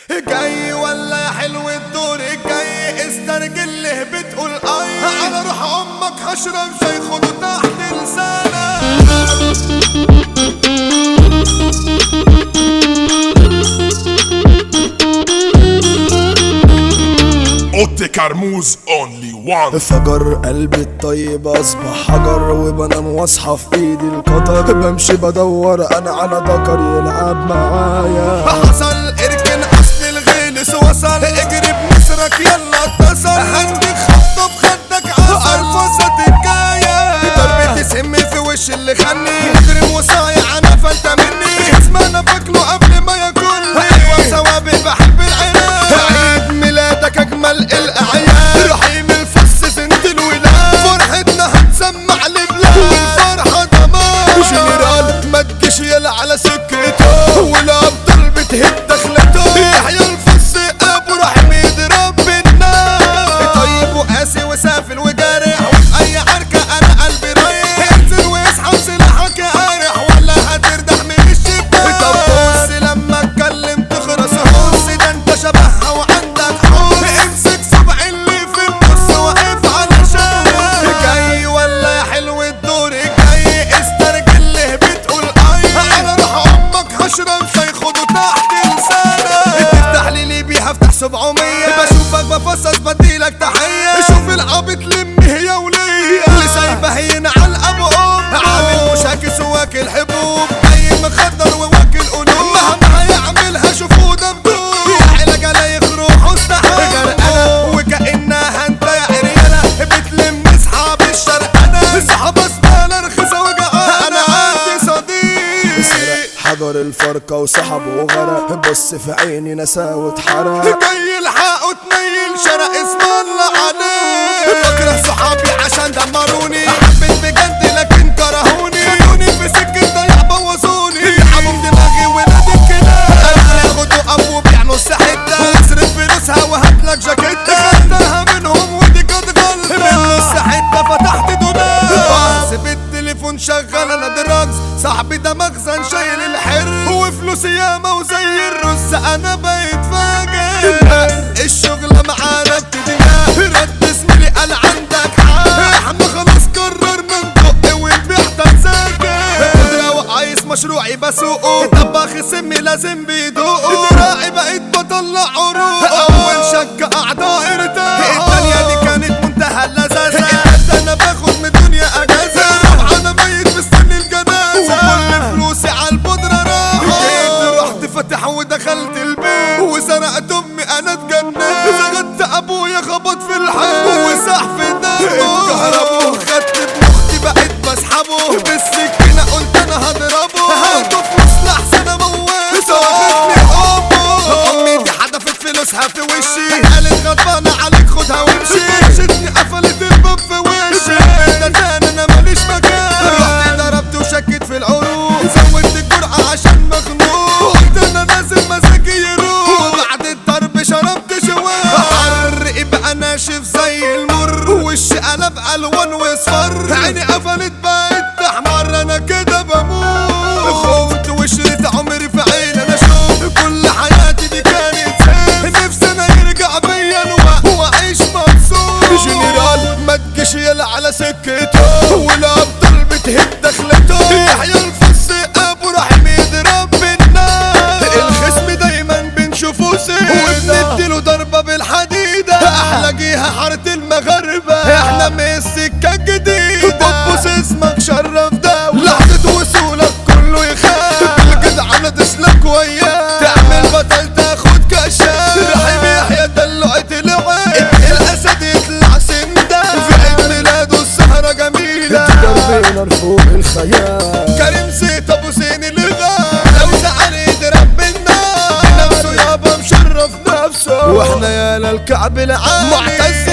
جاي ولا يا حلو الدور الجاي استرجل له بتقول اي على روح امك هشرب شاي خده تحت لسانك اوتي كرموز اونلي وان فجر قلبي الطيب اصبح حجر وبنام واصحى في ايدي القطر بمشي بدور انا على ذكر يلعب معايا حصل اركن اصل الغلس وصل اجري بنصرك يلا اتصل هنديك خبطه بخدك عسل فرصه الجايه ضربة سم في وش اللي خلني مجرم وصايع انا فلت مني اسم انا فاكله قبل ما ياكلني ايوه سوابق بحب العناد عيد ميلادك اجمل الاعياد رحيم الفص سنت الولاد فرحتنا هتسمع لبلاد والفرحه ضمان جنرال ما تجيش يلا على سكته والابطال بتهد دخلته يحيى الفص ابو رحيم يضرب بالنار طيب وقاسي وسافل وجارح وفي اي عركه انا قلبي رايح انزل واسحب سلاحك يا قارح ولا هتردح من الشباك طب بص لما اتكلم تخرس هوس ده انت شبهها وعندك حوس امسك سبع اللي في النص واقف على شارع جاي ولا يا حلو الدور جاي استرجل له بتقول اي انا روح امك هشرب شاي خده تحت لسانك تفتح لي لي بيها افتح 700 بشوفك بفصص بديلك تحيه شوف العبط لمي هي وليا اللي سايبه هينا على ابو ام عامل مشاكس واكل حبوب اي مخدر وواكل قلوب مهما هيعملها شوفوا ده بدون يا علاج لا يخرج حسن وكانها انت يا عريانه بتلم اصحاب الشرقانه اصحاب اسمها رخيصه وجعانه انا عندي صديق حجر الفرقة وسحبه وغرق بص في عيني نساوة حرق جاي الحق وتنيل شرق اسم الله عليه بكره صحابي عشان دمروني حبيت بجد لكن كرهوني خدوني في سكة ضيع بوظوني يلعبوا بدماغي ولاد الكلاب انا ياخدوا ابو بيع نص حتة واصرف فلوسها وهاتلك جاكيتة خدتها منهم ودي كانت غلطة من نص حتة فتحت دولاب بحسب التليفون شغال انا دراجز صاحبي ده مخزن شايل الحر وفلوسي ياما وزي الرز انا بقيت فاجر الشغلة معانا ابتدينا رد اسمي قال عندك حق احنا خلاص قررنا ندق ونبيع تنساكر لو عايز مشروعي بسوقه طباخ سمي لازم بيدوقه دراعي بقيت بطلع عروق اول شك اعضائي ارتاحوا الدنيا دي كانت منتهى اللذاذة ده انا باخد من الدنيا اجازة انا ميت مستني الجنازة وكل فلوسي على البودرة راحت جيت رحت فتح ودخلت البيت وسرقت امي انا اتجننت زغدت ابويا خبط في الحيط وسح في دمه كهربه خدت ابن اختي بقيت بسحبه بالسكينة قلت انا هضربه هاته فلوس لحسن اموته واخدني امه امي دي حدفت فلوسها في وشي قالت غضبانة عليك خدها وامشي شدني قفلت الباب في وشي ده تاني انا ماليش مكان رحت ضربت وشكيت في العروق زودت الجرعة عشان مخنوق قلت انا لازم مزاجي يروح وبعد الضرب شربت شوال حر يبقى ناشف زي المر وشي قلب الوان واصفر عيني قفلت بقت احمر انا كده بموت خفت وشريت عمري في عين انا شوف كل حياتي دي كانت سيف نفسي انا يرجع بيا الوقت واعيش مبسوط جنرال ما تجيش يلا على سكته والابطال بتهد دخلته يحيى الفص ابو رحيم يضرب بالنار الخصم دايما بنشوفه سيف وبنديله ضربه بالحديده احلى جيها حاره المغاربه احنا من السكه الجديده بص اسمك شرف دولة لحظه وصولك كله يخاف بالجدعنه تسلك وياه تعمل بطل تاخد كشاف رحيم يحيى دلوقت العين الاسد يطلع سندان في عيد ميلاده السهره جميله ضرب نار فوق الخيال كريم زيت ابو زين الغاب لو زعل يضرب بالنار نفسه يابا مشرف نفسه واحنا يا للكعب العالي معتز